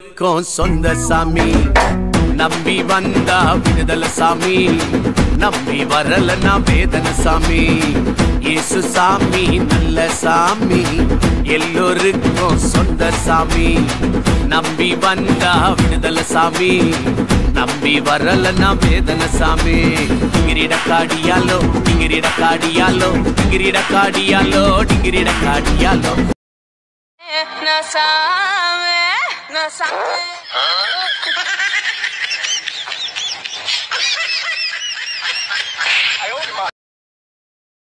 எல்லோருக்கும் சொந்த சாமி நம்பி வந்தா விடுதலை சாமி நம்பி வரலன்னா வேதனை சாமி இயேசு சாமி நல்ல சாமி எல்லோருக்கும் சொந்த சாமி நம்பி வந்தா விடுதலை சாமி நம்பி வரலன்னா வேதனை சாமி டிங்கிரிட காடியாலோ டிங்கிரிட காடியாலோ டிங்கிரிட காடியாலோ டிங்கிரிட காடியாலோ No sabe, no sabe.